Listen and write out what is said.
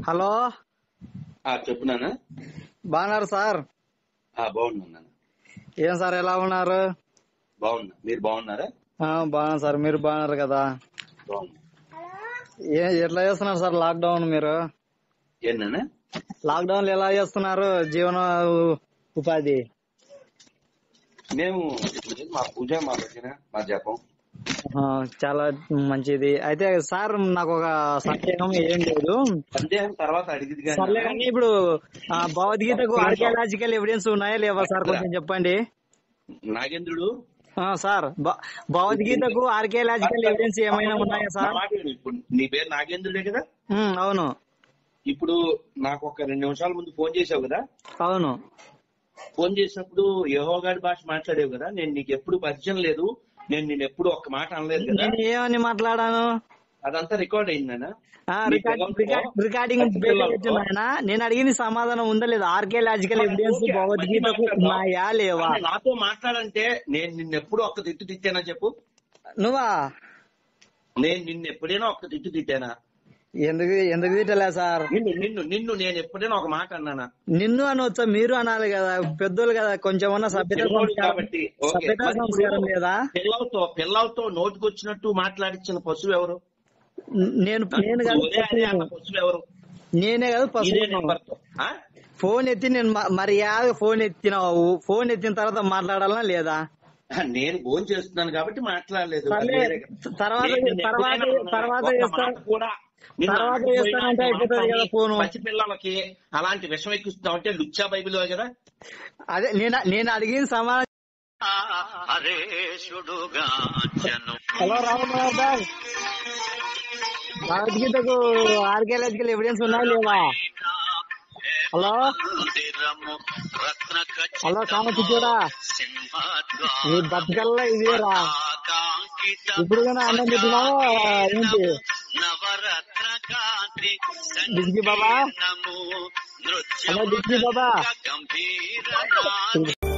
Hello ఆ చెప్పు నాన్న బాగున్నారు సార్ ఆ బాగున్నాను నాన్న ఏం సార్ ఎలా ఉన్నారు బాగున్నా మీరు బాగున్నారా ఆ, బాగున్నాను సార్ మీరు బాగున్నారు కదా బాగున్నా ఏ ఎట్లా చేస్తున్నారు సార్ లాక్డౌన్ మీరు ఏంటన్నా లాక్డౌన్ ఎలా చేస్తున్నారు జీవన ఉ- ఉపాధి మేము మా పూజ మా భజన మా జపం ఆ, చాలా మంచిది అయితే సార్ నాకు ఒక సందేహం ఏం లేదు సందేహం తర్వాత అడిగింది కానీ సర్లే కానీ ఇప్పుడు ఆ, భగవద్గీతకు ఆర్కియాలజికల్ ఎవిడెన్స్ ఉన్నాయా లేవా సార్ కొంచెం చెప్పండి నాగేంద్రుడు ఆ, సార్ భ- భగవద్గీతకు ఆర్కియాలజికల్ ఎవిడెన్స్ ఏమైనా ఉన్నాయా సార్ నా మాట విను. ఇప్పుడు నీ పేరు నాగేంద్రుడే కదా ఉమ్, అవును ఇప్పుడు నాకు ఒక రెండు నిమిషాల ముందు ఫోన్ చేసావు కదా అవును ఫోన్ చేసినప్పుడు యహోగాడి భాష మాట్లాడేవు కదా నేను నీకు ఎప్పుడు పరిచయం లేదు నేను నేను ఎప్పుడు ఒక్క మాట అనలేదు కదా నేను ఏమని మాట్లాడాను అదంతా రికార్డ్ అయిందనా ఆ, నీ రికార్డ్- పిల్లలతో, రికార్డ్- రికార్డింగ్ పసి పిల్లలతో, పెట్టినాయన నేను అడిగిన సమాధానం ఉందా లేదా ఆర్కియాలజికల్ ఎవిడెన్స్ ఓకే, భగవద్గీతకు మళ్ళీ ఉన్నాయా లేవా అంటే నాతో మాట్లాడంటే నేను నిన్ను ఎప్పుడు ఒక్క తిట్టు తిట్టానా చెప్పు నువ్వా నేను నిన్ను ఎప్పుడైనా ఒక్క తిట్టు తిట్టానా ఎందుకు ఎందుకు తిట్టలే సార్ నిన్ను నిన్ను నిన్ను నేను ఎప్పుడైనా ఒక మాట అన్నానా నిన్ను అనొచ్చా మీరు అనాలి కదా పెద్దోళ్ళు కదా కొంచెం ఉన్న సభ్యత పిల్లోడు సంస్కారం- కాబట్టి ఓకే. సభ్యత మరి ఇప్పుడు సంస్కారం లేదా పిల్లలతో పిల్లలతో నోటికొచ్చినట్టు మాట్లాడించిన పశువు ఎవరు నేను నేను కాదు ఒరే అనే అన్న పశువు ఎవరు నేనే కాదు ఇదే పశువు నెంబర్ తో ఆ? ఫోన్ ఎత్తి నేను మ- మర్యాద ఫోన్ ఎత్తినావు ఫోన్ ఎత్తిన తర్వాత మాట్లాడాలనా లేదా నేను ఫోన్ చేస్తున్నాను కాబట్టి మాట్లాడలేదు సర్లే, అది వేరే కదా. తర్వాత నేను నిన్ను తర్వాత ఎప్పుడైనా అన్నానా? తర్వాత ఒక్క చేస్తా- మాట కూడా నిన్ను తర్వాత అనకపోయినా చేస్తానంటే నీ అయిపోతుంది మాట కదా అని ఫోను. పసిపిల్లలకి అలాంటి విషం ఎక్కిస్తున్నావు అంటే లుచ్చా బైబిల్ కదా అదే నేను నేను అడిగిన సమాధానం హలో రామకుమార్ సార్ భగవద్గీతకు ఆర్కియాలజికల్ ఎవిడెన్స్ ఉన్నాయా లేవా హలో హలో కామచిచ్చోడా ఈ బతుకల్లా ఇదేరా ఇప్పుడు కానీ అన్నం పెట్టినావు ఏంటి డిస్కి బాబా హలో డిస్కి బాబా